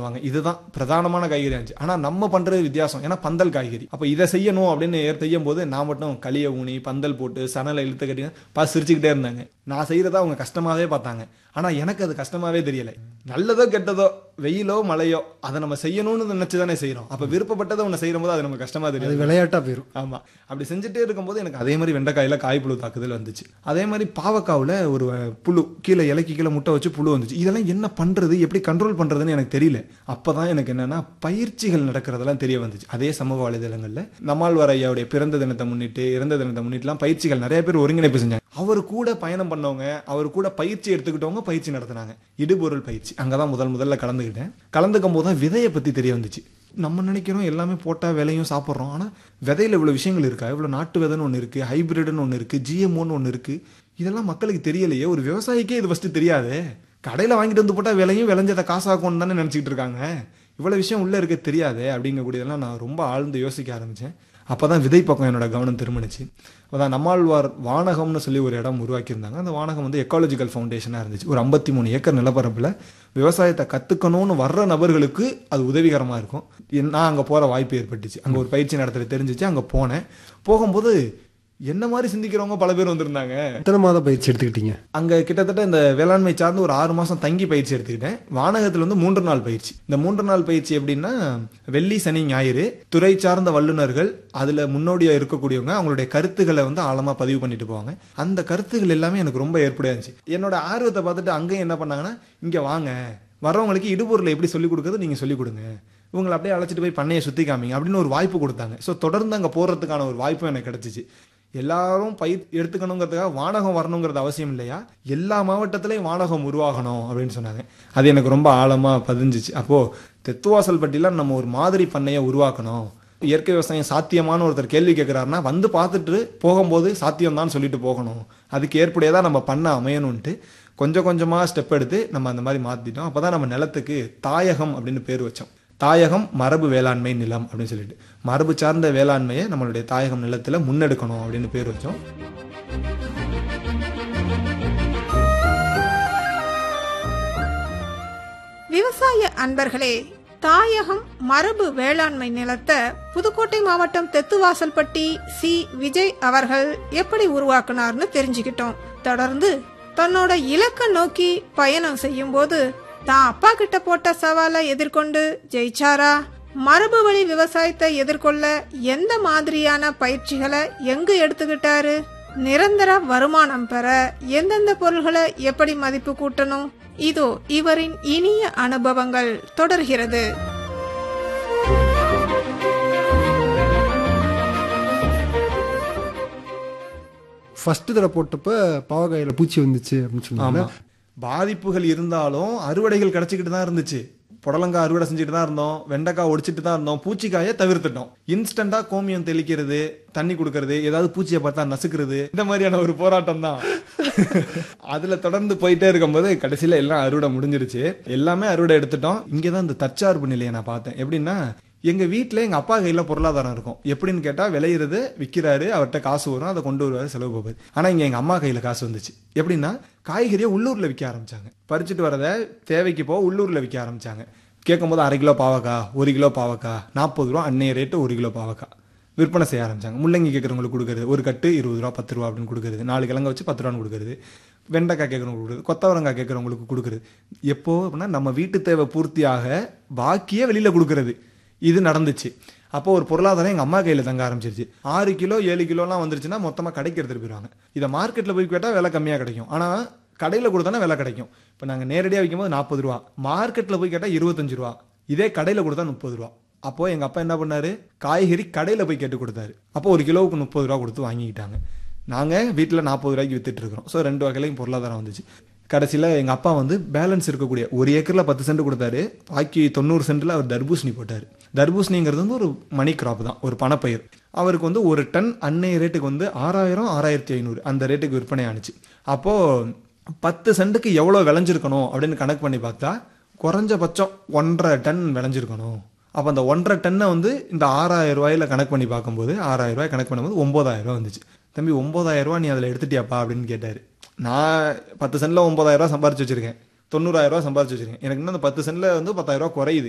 பண்ணுவாங்க இதுதான் பிரதானமான காய்கறி இருந்துச்சு ஆனா நம்ம பண்றது வித்தியாசம் ஏன்னா பந்தல் காய்கறி அப்ப இதை செய்யணும் அப்படின்னு செய்யும் போது நான் மட்டும் களியை ஊனி பந்தல் போட்டு சணலை இழுத்து கட்டி பா சிரிச்சுக்கிட்டே இருந்தாங்க நான் செய்யறத அவங்க கஷ்டமாவே பார்த்தாங்க ஆனா எனக்கு அது கஷ்டமாவே தெரியல நல்லதோ கெட்டதோ வெயிலோ மழையோ அதை நம்ம செய்யணும்னு நினைச்சு தானே செய்யறோம் அப்ப விருப்பப்பட்டதை ஒன்று செய்யும் போது அது நமக்கு கஷ்டமா அது தெரியாது விளையாட்டா போயிரும் ஆமா அப்படி செஞ்சுட்டே இருக்கும்போது எனக்கு அதே மாதிரி வெண்டைக்காயில காய்ப்புழு தாக்குதல் வந்துச்சு அதே மாதிரி பாவக்காவுல ஒரு அஹ், புழு கீழே இலைக்கு கீழே முட்டை வச்சு புழு வந்துச்சு இதெல்லாம் என்ன பண்றது எப்படி கண்ட்ரோல் பண்றதுன்னு எனக்கு தெரியல அப்பதான் எனக்கு என்னன்னா பயிற்சிகள் நடக்கிறதெல்லாம் தெரிய வந்துச்சு அதே சமூக வலைதளங்கள்ல நம்மாழ்வார் ஐயாவுடைய பிறந்த தினத்தை முன்னிட்டு இறந்த தினத்தை முன்னிட்டுலாம் பயிற்சிகள் நிறைய பேர் ஒருங்கிணைப்பு செஞ்சாங்க அவர் கூட பயணம் பண்ணவங்க அவர் கூட பயிற்சி எடுத்துக்கிட்டவங்க பயிற்சி நடத்தினாங்க இடுபொருள் பயிற்சி அங்கதான் முதல் முதல்ல கலந்துக்கிட்டேன் கலந்துக்கும் போது தான் விதையை பத்தி தெரிய வந்துச்சு நம்ம நினைக்கிறோம் எல்லாமே போட்டால் விலையும் சாப்பிட்றோம் ஆனால் விதையில இவ்வளோ விஷயங்கள் இருக்கா இவ்வளோ நாட்டு விதைன்னு ஒன்று இருக்குது ஹைபிரிட்னு ஒன்று இருக்குது ஜிஎம்ஓன்னு ஒன்று இருக்குது இதெல்லாம் மக்களுக்கு தெரியலையே ஒரு விவசாயிக்கே இது ஃபஸ்ட்டு தெரியாதே கடையில் வாங்கிட்டு வந்து போட்டால் விலையும் விளைஞ்சதை காசாக்கும்னு தானே நினச்சிக்கிட்டு இருக்காங்க இவ்வளோ விஷயம் உள்ளே இருக்க தெரியாதே அப்படிங்கக்கூடியதெல்லாம் நான் ரொம்ப ஆழ்ந்து யோசிக்க ஆரம்பித்தேன் அப்போ தான் விதை பக்கம் என்னோட கவனம் திரும்பினுச்சு அதான் நம்மாழ்வார் வானகம்னு சொல்லி ஒரு இடம் உருவாக்கியிருந்தாங்க அந்த வானகம் வந்து எக்காலஜிக்கல் ஃபவுண்டேஷனாக இருந்துச்சு ஒரு ஐம்பத்தி மூணு ஏக்கர் நிலப்பரப்பில் விவசாயத்தை கற்றுக்கணும்னு வர்ற நபர்களுக்கு அது உதவிகரமாக இருக்கும் என்- நான் அங்கே போகிற வாய்ப்பு ஏற்பட்டுச்சு அங்கே ஒரு பயிற்சி நடத்துகிற தெரிஞ்சிச்சு அங்கே போனேன் போகும்போது என்ன மாதிரி சிந்திக்கிறவங்க பல பேர் வந்திருந்தாங்க எத்தனை மாத பயிற்சி எடுத்துக்கிட்டீங்க அங்க கிட்டத்தட்ட இந்த வேளாண்மை சார்ந்து ஒரு ஆறு மாசம் தங்கி பயிற்சி எடுத்துக்கிட்டேன் வானகத்துல வந்து மூன்று நாள் பயிற்சி இந்த மூன்று நாள் பயிற்சி எப்படின்னா வெள்ளி சனி ஞாயிறு துறை சார்ந்த வல்லுநர்கள் அதுல முன்னோடியா இருக்கக்கூடியவங்க அவங்களுடைய கருத்துக்களை வந்து ஆழமா பதிவு பண்ணிட்டு போவாங்க அந்த கருத்துக்கள் எல்லாமே எனக்கு ரொம்ப ஏற்புடையா இருந்துச்சு என்னோட ஆர்வத்தை பார்த்துட்டு அங்கேயும் என்ன பண்ணாங்கன்னா இங்க வாங்க வரவங்களுக்கு இடுபொருளை எப்படி சொல்லிக் கொடுக்குறது நீங்க சொல்லிக் கொடுங்க இவங்களை அப்படியே அழைச்சிட்டு போய் பண்ணையை சுத்தி காமிங்க அப்படின்னு ஒரு வாய்ப்பு கொடுத்தாங்க ஸோ தொடர்ந்து அங்கே போறதுக்கான ஒரு வாய்ப்பும் எனக்கு கிடைச்சிச்சு எல்லாரும் பயிர் எடுத்துக்கணுங்கிறதுக்காக வானகம் வரணுங்கிறது அவசியம் இல்லையா எல்லா மாவட்டத்திலையும் வானகம் உருவாகணும் அப்படின்னு சொன்னாங்க அது எனக்கு ரொம்ப ஆழமா பதிஞ்சிச்சு அப்போ தெத்துவாசல் பட்டியல நம்ம ஒரு மாதிரி பண்ணையை உருவாக்கணும் இயற்கை விவசாயம் சாத்தியமான ஒருத்தர் கேள்வி கேட்குறாருன்னா வந்து பார்த்துட்டு போகும்போது சாத்தியம்தான் சொல்லிட்டு போகணும் அதுக்கு ஏற்புடையதாக நம்ம பண்ண அமையணும்ன்ட்டு கொஞ்சம் கொஞ்சமாக ஸ்டெப் எடுத்து நம்ம அந்த மாதிரி மாற்றிட்டோம் அப்போ தான் நம்ம நிலத்துக்கு தாயகம் அப்படின்னு பேர் வச்சோம் தாயகம் மரபு வேளாண்மை நிலம் அப்படின்னு சொல்லிட்டு மரபு சார்ந்த வேளாண்மையை நம்மளுடைய தாயகம் நிலத்துல முன்னெடுக்கணும் அப்படின்னு பேர் வச்சோம் விவசாய அன்பர்களே தாயகம் மரபு வேளாண்மை நிலத்தை புதுக்கோட்டை மாவட்டம் தெத்துவாசல்பட்டி சி விஜய் அவர்கள் எப்படி உருவாக்குனார்னு தெரிஞ்சுக்கிட்டோம் தொடர்ந்து தன்னோட இலக்க நோக்கி பயணம் செய்யும் போது தான் அப்பா கிட்ட போட்ட சவாலை எதிர்கொண்டு ஜெயிச்சாரா மரபு வழி விவசாயத்தை எதிர்கொள்ள எந்த மாதிரியான பயிற்சிகளை எங்கு எடுத்துக்கிட்டாரு நிரந்தர வருமானம் பெற எந்தெந்த பொருள்களை எப்படி மதிப்பு கூட்டணும் இதோ இவரின் இனிய அனுபவங்கள் தொடர்கிறது ஃபர்ஸ்ட் தடவை போட்டப்ப பாவக்காயில பூச்சி வந்துச்சு அப்படின்னு சொன்னாங்க ஆமா பாதிப்புகள் இருந்தாலும் அறுவடைகள் கிடைச்சிக்கிட்டு தான் இருந்துச்சு புடலங்காய் அறுவடை செஞ்சுட்டு தான் இருந்தோம் வெண்டைக்காய் ஒடிச்சிட்டு தான் இருந்தோம் பூச்சிக்காயை தவிர்த்துட்டோம் இன்ஸ்டண்டா கோமியம் தெளிக்கிறது தண்ணி கொடுக்கறது ஏதாவது பூச்சியை பார்த்தா நசுக்கிறது இந்த மாதிரியான ஒரு போராட்டம் தான் அதுல தொடர்ந்து போயிட்டே இருக்கும்போது கடைசியில எல்லாம் அறுவடை முடிஞ்சிருச்சு எல்லாமே அறுவடை எடுத்துட்டோம் இங்கதான் இந்த தற்சார்பு நிலையை நான் பார்த்தேன் எப்படின்னா எங்க வீட்ல எங்க அப்பா கையில பொருளாதாரம் இருக்கும் எப்படின்னு கேட்டா விளையிறது விக்கிறாரு அவர்கிட்ட காசு வரும் அதை கொண்டு வருவாரு செலவு போகுது ஆனா இங்க எங்க அம்மா கையில காசு வந்துச்சு எப்படின்னா காய்கறியை உள்ளூர்ல விற்க ஆரம்பிச்சாங்க பறிச்சுட்டு வரதை தேவைக்கு போக உள்ளூர்ல விற்க ஆரம்பிச்சாங்க கேட்கும்போது அரை கிலோ பாவக்காய் ஒரு கிலோ பாவக்காய் நாற்பது ரூபா அன்னைய ரேட்டு ஒரு கிலோ பாவக்காய் விற்பனை செய்ய ஆரம்பிச்சாங்க முள்ளங்கி கேட்குறவங்களுக்கு கொடுக்குறது ஒரு கட்டு இருபது ரூபா பத்து ரூபா அப்படின்னு கொடுக்குறது நாலு கிழங்க வச்சு பத்து ரூபான்னு கொடுக்குறது வெண்டைக்காய் கேட்குறவங்களுக்கு கொடுக்குறது கொத்தவரங்காய் கேட்குறவங்களுக்கு கொடுக்குறது எப்போ அப்படின்னா நம்ம வீட்டு தேவை பூர்த்தியாக பாக்கியே வெளியில கொடுக்குறது இது நடந்துச்சு அப்போ ஒரு பொருளாதாரம் எங்கள் அம்மா கையில் தங்க ஆரம்பிச்சிருச்சு ஆறு கிலோ ஏழு கிலோலாம் வந்துருச்சுன்னா மொத்தமாக கடைக்கு எடுத்துகிட்டு போயிடுவாங்க இதை மார்க்கெட்டில் போய் கேட்டால் விலை கம்மியாக கிடைக்கும் ஆனால் கடையில் கொடுத்தானா விலை கிடைக்கும் இப்போ நாங்கள் நேரடியாக விற்கும்போது நாற்பது ரூபா மார்க்கெட்டில் போய் கேட்டால் இருபத்தஞ்சு ரூபா இதே கடையில் கொடுத்தா முப்பது ரூபா அப்போ எங்கள் அப்பா என்ன பண்ணாரு காய்கறி கடையில் போய் கேட்டு கொடுத்தாரு அப்போ ஒரு கிலோவுக்கு முப்பது ரூபா கொடுத்து வாங்கிக்கிட்டாங்க நாங்கள் வீட்டில் நாற்பது ரூபாய்க்கு வித்துட்டு இருக்கிறோம் ஸோ ரெண்டு வகையிலையும் பொருளாதாரம் வந்துச்சு கடைசியில் எங்கள் அப்பா வந்து பேலன்ஸ் இருக்கக்கூடிய ஒரு ஏக்கரில் பத்து சென்ட் கொடுத்தாரு பாக்கி தொண்ணூறு சென்ட்டில் அவர் தர்பூசணி போட்டார் தர்பூசணிங்கிறது வந்து ஒரு மணி கிராப் தான் ஒரு பணப்பயிர் அவருக்கு வந்து ஒரு டன் அன்னைய ரேட்டுக்கு வந்து ஆறாயிரம் ஆறாயிரத்தி ஐநூறு அந்த ரேட்டுக்கு விற்பனை ஆணுச்சு அப்போது பத்து சென்ட்டுக்கு எவ்வளோ விளைஞ்சிருக்கணும் அப்படின்னு கணக்கு பண்ணி பார்த்தா குறைஞ்சபட்சம் ஒன்றரை டன் விளைஞ்சிருக்கணும் அப்போ அந்த ஒன்றரை டன்னை வந்து இந்த ஆறாயிரம் ரூபாயில கணக்கு பண்ணி பார்க்கும்போது ஆறாயிரம் ரூபாய் கணக்கு பண்ணும்போது ஒம்பதாயிரம் ரூபாய் வந்துச்சு தம்பி ஒம்பதாயிரம் ரூபாய் நீ அதில் எடுத்துட்டியாப்பா அப்படின்னு கேட்டார் நான் பத்து சென்டில் ஒம்பதாயிரம் ரூபாய் சம்பாரிச்சு வச்சிருக்கேன் தொண்ணூறாயிரம் ரூபாய் சம்பாரிச்சு வச்சிருக்கேன் எனக்கு இன்னும் அந்த பத்து சென்டில் வந்து பத்தாயிரம் ரூபாய் குறையுது